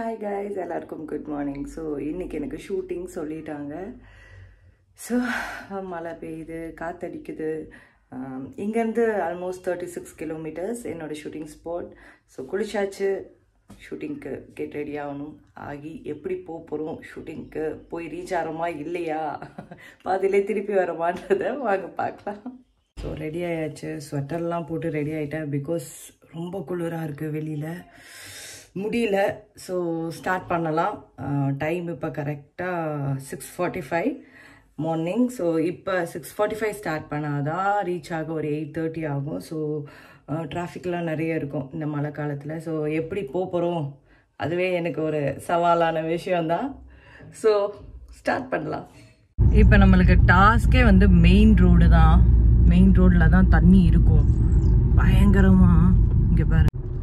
hi guys எல்லாருக்கும் good morning so இன்னைக்கு எனக்கு ஷூட்டிங் சொல்லிட்டாங்க ஸோ மழை பெய்யுது காத்தடிக்குது ஆம், இங்கேருந்து ஆல்மோஸ்ட் தேர்ட்டி சிக்ஸ் கிலோமீட்டர்ஸ் என்னோட ஷூட்டிங் ஸ்பாட் ஸோ குளிச்சாச்சு ஷூட்டிங்க்கு கெட் ரெடி ஆகணும் ஆகி எப்படி போக போகிறோம் ஷூட்டிங்க்கு போய் ரீச் ஆகிறோமா இல்லையா பாதியிலே திருப்பி வரோமான்றதை வாங்க பார்க்கலாம் ஸோ ரெடி ஆயாச்சு ஸ்வெட்டர்லாம் போட்டு ரெடி ஆகிட்டேன் பிகாஸ் ரொம்ப குளிராக இருக்குது வெளியில் முடியல ஸோ ஸ்டார்ட் பண்ணலாம் டைம் இப்போ கரெக்டாக six forty five morning so இப்போ சிக்ஸ் ஃபார்ட்டி ஃபைவ் ஸ்டார்ட் பண்ணாதான் ரீச் ஆக ஒரு எயிட் தேர்ட்டி ஆகும் ஸோ டிராஃபிக்லாம் நிறைய இருக்கும் இந்த மழை காலத்தில் ஸோ எப்படி போக போகிறோம் அதுவே எனக்கு ஒரு சவாலான விஷயம்தான் ஸோ ஸ்டார்ட் பண்ணலாம் இப்போ நம்மளுக்கு டாஸ்கே வந்து மெயின் ரோடு தான் மெயின் ரோடில் தான் தண்ணி இருக்கும் பயங்கரமாக இங்கே பாரு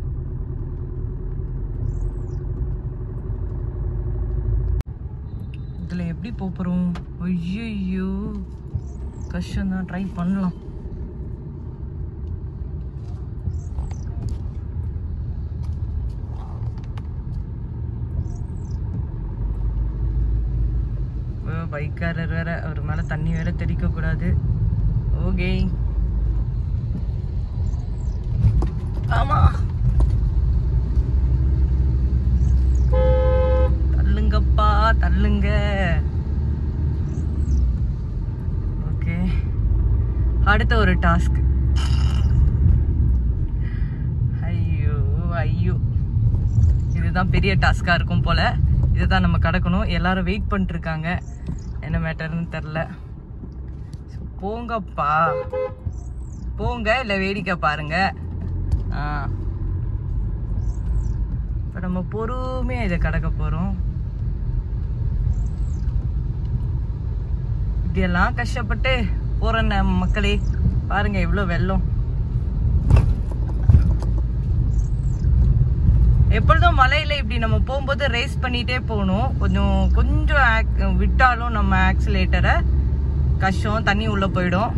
இதில் எப்படி போக போகிறோம் ஐயோ கஷ்டம்தான் ட்ரை பண்ணலாம் பைக்காரர் வேற அவர் மேலே தண்ணி வேற தெளிக்க கூடாது ஓகே ஆமா தள்ளுங்கப்பா தள்ளுங்க ஓகே அடுத்த ஒரு டாஸ்க் ஐயோ ஐயோ இதுதான் பெரிய டாஸ்கா இருக்கும் போல இதுதான் நம்ம கடக்கணும் எல்லாரும் வெயிட் பண்ணிட்டு இருக்காங்க என்ன மேட்டர்னு தெரில போங்கப்பா போங்க இல்லை வேடிக்கை பாருங்க ஆ இப்போ நம்ம பொறுமையாக இதை கடக்க போகிறோம் இப்படியெல்லாம் கஷ்டப்பட்டு போகிறேன் மக்களே பாருங்க எவ்வளோ வெள்ளம் எப்பொழுதும் மலையில இப்படி நம்ம போகும்போது ரேஸ் பண்ணிட்டே போகணும் கொஞ்சம் கொஞ்சம் ac- விட்டாலும் நம்ம ஆக்சிலேட்டரை கஷ்டம் தண்ணி உள்ள போயிடும்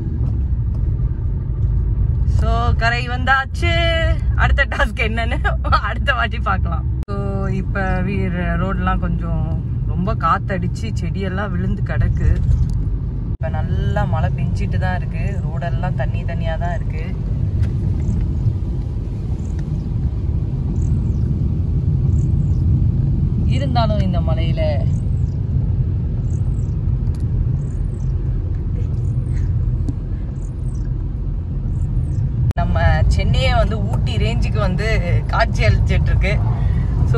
ஸோ கரை வந்தாச்சு அடுத்த டாஸ்க் என்னன்னு அடுத்த வாட்டி பார்க்கலாம் ஸோ இப்போ ரோடெலாம் கொஞ்சம் ரொம்ப காத்தடிச்சு செடியெல்லாம் விழுந்து கிடக்கு இப்போ நல்லா மழை பெஞ்சிட்டு தான் இருக்கு ரோடெல்லாம் தண்ணி தண்ணியாக தான் இருக்கு இருந்தாலும் இந்த மலையில நம்ம சென்னையே வந்து ஊட்டி ரேஞ்சுக்கு வந்து காட்சி அளிச்சிட்டு இருக்கு ஸோ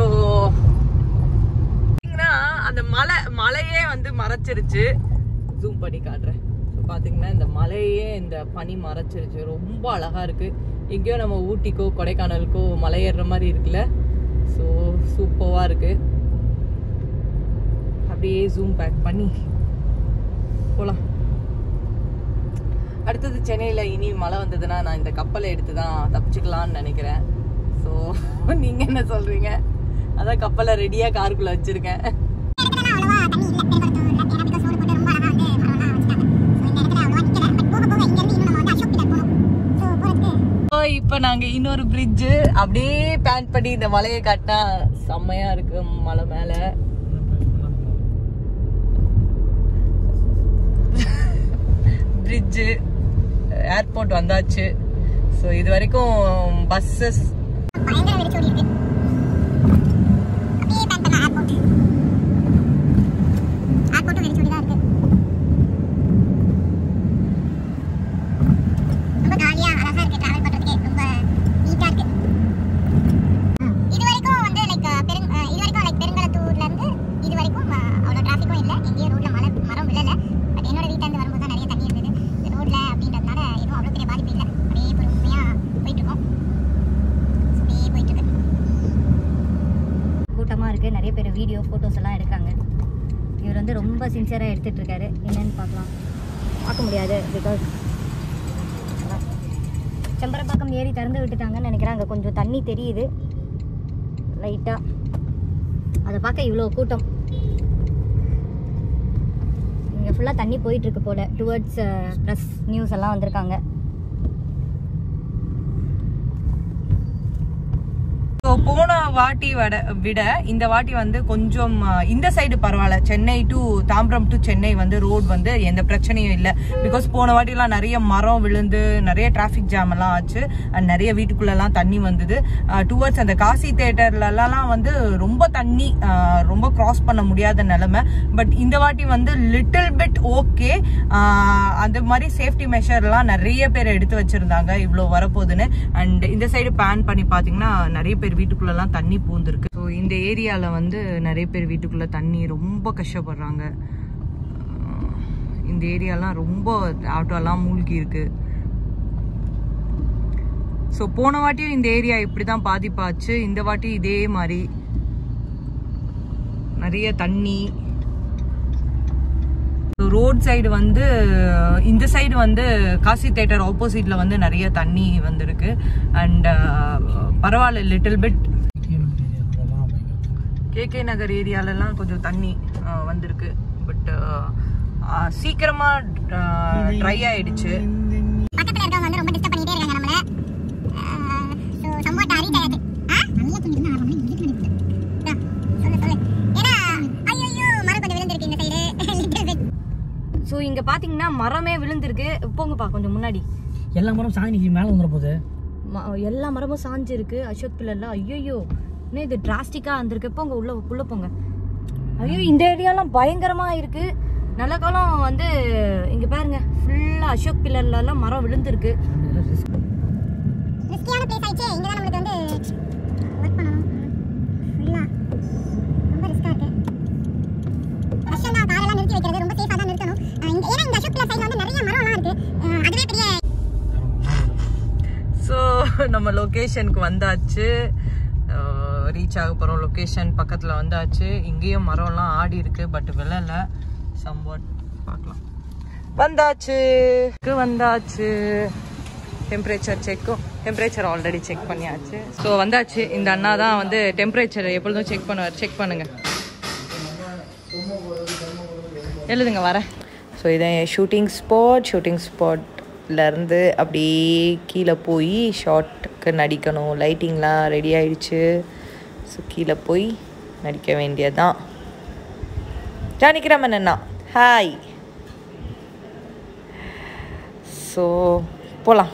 அந்த மலை மலையே வந்து மறைச்சிருச்சு ஜூம் பண்ணி காட்டுறேன் ஸோ பார்த்தீங்கன்னா இந்த மலையே இந்த பனி மறைச்சிருச்சு ரொம்ப அழகா இருக்கு எங்கேயோ நம்ம ஊட்டிக்கோ கொடைக்கானலுக்கோ மலை ஏறுற மாதிரி இருக்குல்ல ஸோ சூப்பராக இருக்கு அப்படியே ஜூம் பேக் பண்ணி போகலாம் அடுத்தது சென்னையில் இனி மழை வந்ததுன்னா நான் இந்த கப்பலை எடுத்து தான் தப்பிச்சுக்கலாம்னு நினைக்கிறேன் ஸோ நீங்கள் என்ன சொல்கிறீங்க அதான் கப்பலை ரெடியாக காருக்குள்ளே வச்சுருக்கேன் ஸோ இப்போ நாங்கள் இன்னொரு பிரிட்ஜு அப்படியே பேன் பண்ணி இந்த மலையை காட்டினா செம்மையா இருக்கு மலை மேலே பிரிட்ஜு ஏர்போர்ட் வந்தாச்சு ஸோ இது வரைக்கும் பஸ்ஸஸ் கூட்டமாக இருக்குது நிறைய பேர் வீடியோ ஃபோட்டோஸ் எல்லாம் எடுக்காங்க இவர் வந்து ரொம்ப சின்சியராக எடுத்துகிட்டு இருக்காரு என்னன்னு பார்க்கலாம் பார்க்க முடியாது பிகாஸ் செம்பரப்பாக்கம் ஏரி திறந்து விட்டுட்டாங்கன்னு நினைக்கிறேன் அங்கே கொஞ்சம் தண்ணி தெரியுது லைட்டாக அதை பார்க்க இவ்வளோ கூட்டம் இங்கே ஃபுல்லாக தண்ணி போயிட்டுருக்கு போல் டுவர்ட்ஸ் ப்ரெஸ் நியூஸ் எல்லாம் வந்திருக்காங்க ஸோ போன வாட்டி விட விட இந்த வாட்டி வந்து கொஞ்சம் அஹ், இந்த சைடு பரவாயில்ல சென்னை டு தாம்பரம் டு சென்னை வந்து ரோட் வந்து எந்த பிரச்சனையும் இல்லை பிகாஸ் போன வாட்டிலாம் நிறைய மரம் விழுந்து நிறைய டிராஃபிக் ஜாம் எல்லாம் ஆச்சு அண்ட் நிறைய வீட்டுக்குள்ளெல்லாம் தண்ணி வந்தது டுவர்ட்ஸ் அந்த காசி தேட்டர்லலாம் வந்து ரொம்ப தண்ணி அஹ், ரொம்ப கிராஸ் பண்ண முடியாத நிலைமை பட் இந்த வாட்டி வந்து லிட்டில் பிட் ஓகே அந்த மாதிரி சேஃப்டி மெஷர்லாம் நிறைய பேர் எடுத்து வச்சிருந்தாங்க இவ்வளோ வரப்போகுதுன்னு அண்ட் இந்த சைடு பேன் பண்ணி பார்த்தீங்கன்னா நிறைய பேர் வீட்டுக்குள்ளெல்லாம் தண்ணி பூந்துருக்கு ஸோ இந்த ஏரியாவில் வந்து நிறைய பேர் வீட்டுக்குள்ள தண்ணி ரொம்ப கஷ்டப்படுறாங்க அஹ் இந்த ஏரியாலாம் ரொம்ப ஆட்டோலாம் மூழ்கி இருக்கு ஸோ போன வாட்டியும் இந்த ஏரியா இப்படி தான் பாதிப்பாச்சு இந்த வாட்டி இதே மாதிரி நிறைய தண்ணி ரோட் சைடு வந்து இந்த சைடு வந்து காசி தேட்டர் ஆப்போசிட்ல வந்து நிறைய தண்ணி வந்திருக்கு அண்ட் பரவாயில்ல லிட்டில் பிட் கேகே நகர் ஏரியாலலாம் கொஞ்சம் தண்ணி அஹ், வந்திருக்கு பட் சீக்கிரமா ட்ரை ஆயிடுச்சு பக்கத்துல இருக்கவங்க வந்து ரொம்ப டிஸ்டர்ப் பண்ணிட்டே இருக்காங்க நம்மள ஸோ சம்வாட் ரீச் ஆயாச்சு ஆ நல்லா தூங்கிட்டு ஆறு மணி இருக்கு சொல்லு சொல்லு ஏன்னா ஐயோ மரம் கொஞ்சம் விழுந்திருக்கு இந்த சைடு லிட்டில் பிட் ஸோ இங்க பாத்தீங்கன்னா மரமே விழுந்திருக்கு போங்கப்பா கொஞ்சம் முன்னாடி எல்லா மரம் சாணி மேலே வந்துட போகுது ம- எல்லா மரமும் சாஞ்சிருக்கு அசோக் பில்லர்ல ஐயோ இன்னும் இது டிராஸ்டிக்கா வந்திருக்கு போங்க உள்ள உள்ள போங்க ஐயோ இந்த ஏரியாலாம் பயங்கரமா இருக்கு நல்ல காலம் வந்து இங்க பாருங்க ஃபுல்லா அசோக் பில்லர்ல எல்லாம் மரம் விழுந்திருக்கு ரிஸ்கியான பிளேஸ் ஆயிடுச்சு இங்க தான் நம்மளுக்கு வந்து ஒர்க் பண்ணணும் ஃபுல்லா ரொம்ப ரிஸ்கா இருக்கு கஷ்டம் தான் காரெல்லாம் நிறுத்தி வைக்கிறது ரொம்ப சேஃபா தான் நிறுத்தணும் அஹ் இந்த ஏன்னா இந்த அசோக் பில்லர் சைடுல வந்து நிறைய மரம்லாம் இருக்கு அஹ் அதுவே பெரிய ஸோ நம்ம லொக்கேஷனுக்கு வந்தாச்சு ரீச் ஆக போகிறோம் லொக்கேஷன் பக்கத்தில் வந்தாச்சு இங்கேயும் மரம்லாம் ஆடி இருக்கு பட் விழல சம்வாட் பார்க்கலாம் வந்தாச்சு வந்தாச்சு டெம்பரேச்சர் செக்கும் டெம்பரேச்சர் ஆல்ரெடி செக் பண்ணியாச்சு ஸோ வந்தாச்சு இந்த அண்ணா தான் வந்து டெம்பரேச்சர் எப்பொழுதும் செக் பண்ணுவார் செக் பண்ணுங்க எழுதுங்க வரேன் ஸோ இதான் என் ஷூட்டிங் ஸ்பாட் ஷூட்டிங் ஸ்பாட்லேருந்து அப்படியே கீழே போய் ஷார்ட்டுக்கு நடிக்கணும் லைட்டிங்லாம் ரெடி ஆயிடுச்சு ஸோ கீழே போய் நடிக்க வேண்டியதுதான் ஜானிக்கிராமன் அண்ணா ஹாய் ஸோ போகலாம்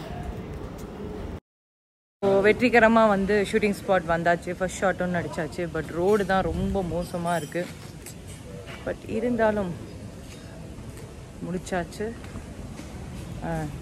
ஸோ வெற்றிகரமாக வந்து ஷூட்டிங் ஸ்பாட் வந்தாச்சு ஃபர்ஸ்ட் ஷாட்டும் நடிச்சாச்சு பட் ரோடு தான் ரொம்ப மோசமாக இருக்குது பட் இருந்தாலும் முடிச்சாச்சு